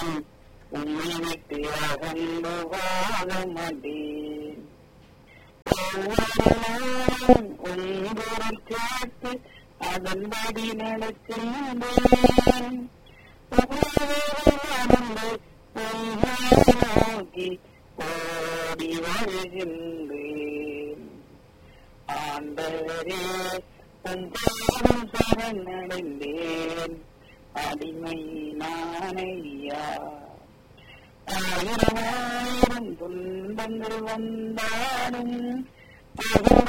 நான் உம்மை விட்டு அகன்று வாழ மாட்டேன் உங்களுடன் கேட்டு அதன்படி நடக்கின்றேன் நடந்து உம்மை நோக்கி ஓடி வருகின்றேன் ஆண்டவரே உம் பாதம் சரணடைந்தேன் அடிமை நானையா ஆயிரம் ஆயிரம் துன்பங்கள் வந்தாலும்